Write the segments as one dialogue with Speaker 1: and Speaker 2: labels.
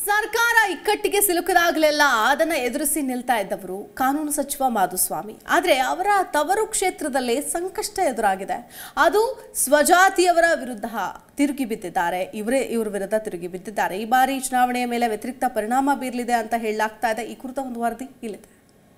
Speaker 1: ಸರ್ಕಾರ ಇಕ್ಕಟ್ಟಿಗೆ ಸಿಲುಕಿದಾಗಲೆಲ್ಲ ಅದನ್ನ ಎದುರಿಸಿ ನಿಲ್ತಾ ಇದ್ದವರು ಕಾನೂನು ಸಚಿವ ಮಾಧುಸ್ವಾಮಿ ಆದರೆ ಅವರ ತವರು ಕ್ಷೇತ್ರದಲ್ಲಿ ಸಂಕಷ್ಟ ಎದುರಾಗಿದೆ ಅದು ಸ್ವಜಾತಿಯವರ ವಿರುದ್ಧ ತಿರುಗಿ ಬಿದ್ದಿದ್ದಾರೆ ಇವರೇ ಇವರ ವಿರುದ್ಧ ತಿರುಗಿ ಬಿದ್ದಿದ್ದಾರೆ ಈ ಬಾರಿ ಚುನಾವಣೆಯ ಮೇಲೆ ವ್ಯತಿರಿಕ್ತ ಪರಿಣಾಮ ಬೀರಲಿದೆ ಅಂತ ಹೇಳಲಾಗ್ತಾ ಇದೆ ಈ ಕುರಿತ ಒಂದು ವರದಿ ಇಲ್ಲಿದೆ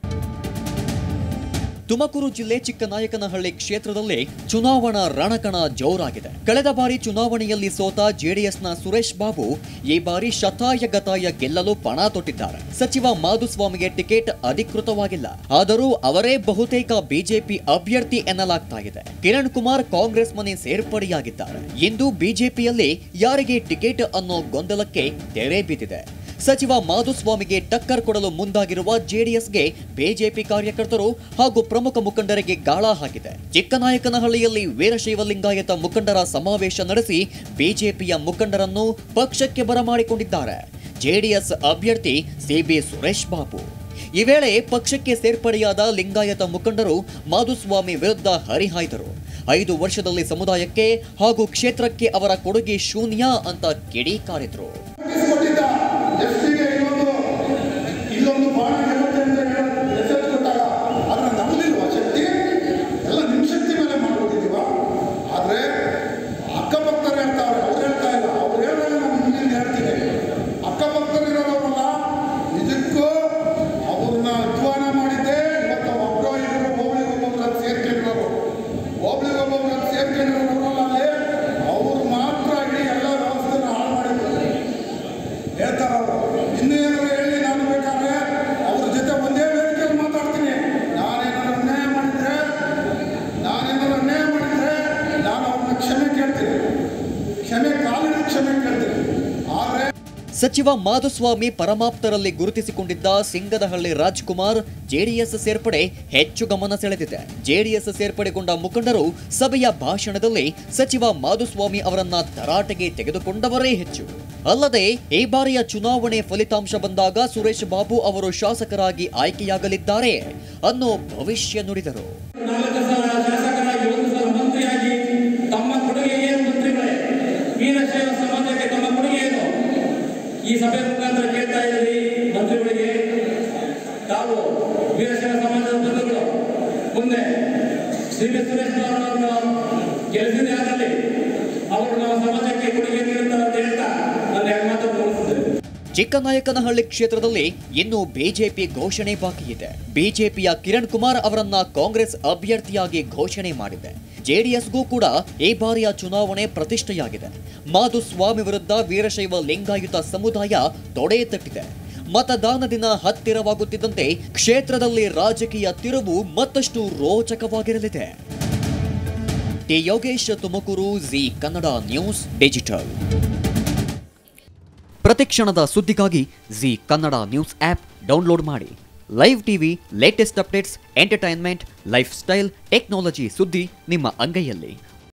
Speaker 2: ತುಮಕೂರು ಜಿಲ್ಲೆ ಚಿಕ್ಕನಾಯಕನಹಳ್ಳಿ ಕ್ಷೇತ್ರದಲ್ಲಿ ಚುನಾವಣಾ ರಣಕಣ ಜೋರಾಗಿದೆ ಕಳೆದ ಬಾರಿ ಚುನಾವಣೆಯಲ್ಲಿ ಸೋತ ಜೆಡಿಎಸ್ನ ಸುರೇಶ್ ಬಾಬು ಈ ಬಾರಿ ಶತಾಯ ಗತಾಯ ಗೆಲ್ಲಲು ಪಣ ತೊಟ್ಟಿದ್ದಾರೆ ಸಚಿವ ಮಾಧುಸ್ವಾಮಿಗೆ ಟಿಕೆಟ್ ಅಧಿಕೃತವಾಗಿಲ್ಲ ಆದರೂ ಅವರೇ ಬಹುತೇಕ ಬಿಜೆಪಿ ಅಭ್ಯರ್ಥಿ ಎನ್ನಲಾಗ್ತಾ ಇದೆ ಕಿರಣ್ ಕುಮಾರ್ ಕಾಂಗ್ರೆಸ್ ಮನೆ ಸೇರ್ಪಡೆಯಾಗಿದ್ದಾರೆ ಇಂದು ಬಿಜೆಪಿಯಲ್ಲಿ ಯಾರಿಗೆ ಟಿಕೆಟ್ ಅನ್ನೋ ಗೊಂದಲಕ್ಕೆ ತೆರೆ ಬಿದ್ದಿದೆ ಸಚಿವ ಮಾಧುಸ್ವಾಮಿಗೆ ಟಕ್ಕರ್ ಕೊಡಲು ಮುಂದಾಗಿರುವ ಜೆಡಿಎಸ್ಗೆ ಬಿಜೆಪಿ ಕಾರ್ಯಕರ್ತರು ಹಾಗೂ ಪ್ರಮುಖ ಮುಖಂಡರಿಗೆ ಗಾಳ ಹಾಕಿದೆ ಚಿಕ್ಕನಾಯಕನಹಳ್ಳಿಯಲ್ಲಿ ವೀರಶೈವ ಲಿಂಗಾಯತ ಮುಖಂಡರ ಸಮಾವೇಶ ನಡೆಸಿ ಬಿಜೆಪಿಯ ಮುಖಂಡರನ್ನು ಪಕ್ಷಕ್ಕೆ ಬರಮಾಡಿಕೊಂಡಿದ್ದಾರೆ ಜೆಡಿಎಸ್ ಅಭ್ಯರ್ಥಿ ಸಿಬಿ ಸುರೇಶ್ ಬಾಬು ಈ ವೇಳೆ ಪಕ್ಷಕ್ಕೆ ಸೇರ್ಪಡೆಯಾದ ಲಿಂಗಾಯತ ಮುಖಂಡರು ಮಾಧುಸ್ವಾಮಿ ವಿರುದ್ಧ ಹರಿಹಾಯ್ದರು ಐದು ವರ್ಷದಲ್ಲಿ ಸಮುದಾಯಕ್ಕೆ ಹಾಗೂ ಕ್ಷೇತ್ರಕ್ಕೆ ಅವರ ಕೊಡುಗೆ ಶೂನ್ಯ ಅಂತ ಕಿಡಿಕಾರಿದ್ರು
Speaker 3: ಕೊಟ್ಟಿದ್ದ ಎಸ್ಪಿಗೆ ಇನ್ನೊಂದು ಇಲ್ಲೊಂದು ಬಾಣ ಗೆಲ್ಲುತ್ತೆ ಅಂತ ಹೇಳೋ ಮೆಸೇಜ್ ಕೊಟ್ಟಾಗ ಅದನ್ನ ನಮ್ಮದಿಲ್ವಾ ಶಕ್ತಿ ಎಲ್ಲ ನಿಮ್ಮ ಶಕ್ತಿ ಮೇಲೆ ಮಾಡ್ಕೊಟ್ಟಿದ್ದೀವ ಆದರೆ ಅಕ್ಕಪಕ್ಕರು ಹೇಳ್ತಾವ್ರೆ ಅವ್ರು ಹೇಳ್ತಾ ಇಲ್ಲ ಅವ್ರು ಹೇಳಿದ್ರೆ ನಾನು ಹಿಂದಿನ ಹೇಳ್ತೀನಿ ಅಕ್ಕಪಕ್ಕರಿರೋರಲ್ಲ ನಿಜಕ್ಕೂ ಅವ್ರನ್ನ ಅಧ್ವಾನ ಮಾಡಿದ್ದೆ ಇವತ್ತು ಒಬ್ಬರು ಇಬ್ಬರು ಒಬ್ಳಿಗೊಬ್ಬೊಬ್ರು ಸೇರ್ಕೊಂಡಿರೋರು ಒಬ್ಳಿಗೊಬ್ಬೊಬ್ರು ಸೇರ್ಕೊಂಡಿರೋರಲ್ಲ ಅಲ್ಲಿ ಅವ್ರು ಮಾತ್ರ ಇಡೀ ಎಲ್ಲ ವ್ಯವಸ್ಥೆನ ಹಾಳು ಮಾಡಿದ್ರು ಹೇಳ್ತಾರ ಅವರು ಇನ್ನೂ ಏನಾದ್ರು ಹೇಳಿ ನಾನು ಬೇಕಾದ್ರೆ ಅವ್ರ ಜೊತೆ ಒಂದೇ ವೇದಿಕೆಯಲ್ಲಿ ಮಾತಾಡ್ತೀನಿ ನಾನೇನಾದ್ರು ಅನ್ಯಾಯ ಮಾಡಿದ್ರೆ ನಾನೇನಾದ್ರು ಅನ್ಯಾಯ ಮಾಡಿದ್ರೆ ನಾನು ಅವ್ರನ್ನ ಕ್ಷಮೆ ಕೇಳ್ತೀನಿ ಕ್ಷಮೆ ಕಾಲಿನ ಕ್ಷಮೆ ಕೇಳ್ತೀನಿ ಆದರೆ
Speaker 2: ಸಚಿವ ಮಾಧುಸ್ವಾಮಿ ಪರಮಾಪ್ತರಲ್ಲಿ ಗುರುತಿಸಿಕೊಂಡಿದ್ದ ಸಿಂಗದಹಳ್ಳಿ ರಾಜ್ಕುಮಾರ್ ಜೆಡಿಎಸ್ ಸೇರ್ಪಡೆ ಹೆಚ್ಚು ಗಮನ ಸೆಳೆದಿದೆ ಜೆಡಿಎಸ್ ಸೇರ್ಪಡೆಗೊಂಡ ಮುಖಂಡರು ಸಭೆಯ ಭಾಷಣದಲ್ಲಿ ಸಚಿವ ಮಾಧುಸ್ವಾಮಿ ಅವರನ್ನ ತರಾಟೆಗೆ ತೆಗೆದುಕೊಂಡವರೇ ಹೆಚ್ಚು ಅಲ್ಲದೆ ಈ ಬಾರಿಯ ಚುನಾವಣೆ ಫಲಿತಾಂಶ ಬಂದಾಗ ಸುರೇಶ್ ಬಾಬು ಅವರು ಶಾಸಕರಾಗಿ ಆಯ್ಕೆಯಾಗಲಿದ್ದಾರೆ ಅನ್ನೋ ಭವಿಷ್ಯ ನುಡಿದರು
Speaker 4: ನಾಲ್ಕು ಸಾವಿರ ಶಾಸಕರಾಗಿ ಒಂದು ಸಾವಿರ ಮಂತ್ರಿಯಾಗಿ ತಮ್ಮ ಕೊಡುಗೆ ಏನು ಮಂತ್ರಿಗಳೇ ವೀರಶೈವ ಸಮಾಜಕ್ಕೆ ತಮ್ಮ ಕೊಡುಗೆ ಏನು ಈ ಸಭೆ ಮುಖಾಂತರ ಕೇಳ್ತಾ ಇದ್ದೀರಿ ಮಂತ್ರಿಗಳಿಗೆ ತಾವು ವೀರಶೈವ ಸಮಾಜದ ಬಂಧುಗಳು ಮುಂದೆ ಶ್ರೀ ಸುರೇಶ್ ಅವರನ್ನು ಗೆಲ್ಲಿಸಿದ ಯಾರಲ್ಲಿ ಅವರು ನಮ್ಮ ಸಮಾಜಕ್ಕೆ ಕೊಡುಗೆ ನೀಡುತ್ತಾರೆ ಅಂತ ಹೇಳ್ತಾ ನನ್ನ ಎರಡು ಮಾತನ್ನು ಮುಗಿಸಿದ್ದೇನೆ
Speaker 2: ಚಿಕ್ಕನಾಯಕನಹಳ್ಳಿ ಕ್ಷೇತ್ರದಲ್ಲಿ ಇನ್ನು ಬಿಜೆಪಿ ಘೋಷಣೆ ಬಾಕಿ ಇದೆ ಬಿಜೆಪಿಯ ಕಿರಣ್ ಕುಮಾರ್ ಅವರನ್ನ ಕಾಂಗ್ರೆಸ್ ಅಭ್ಯರ್ಥಿಯಾಗಿ ಘೋಷಣೆ ಮಾಡಿದೆ ಜೆಡಿಎಸ್ಗೂ ಕೂಡ ಈ ಬಾರಿಯ ಚುನಾವಣೆ ಪ್ರತಿಷ್ಠೆಯಾಗಿದೆ ಮಾಧುಸ್ವಾಮಿ ವಿರುದ್ಧ ವೀರಶೈವ ಲಿಂಗಾಯುತ ಸಮುದಾಯ ತೊಡೆ ತಟ್ಟಿದೆ ಮತದಾನ ದಿನ ಹತ್ತಿರವಾಗುತ್ತಿದ್ದಂತೆ ಕ್ಷೇತ್ರದಲ್ಲಿ ರಾಜಕೀಯ ತಿರುವು ಮತ್ತಷ್ಟು ರೋಚಕವಾಗಿರಲಿದೆ T Yogesh Tumakuru Zee Kannada news digital ಪ್ರತಿಕ್ಷಣದ ಸುದ್ದಿಗಾಗಿ Zee Kannada news app download ಮಾಡಿ live TV latest updates entertainment life style technology ಸುದ್ದಿ ನಿಮ್ಮ ಅಂಗೈಯಲ್ಲಿ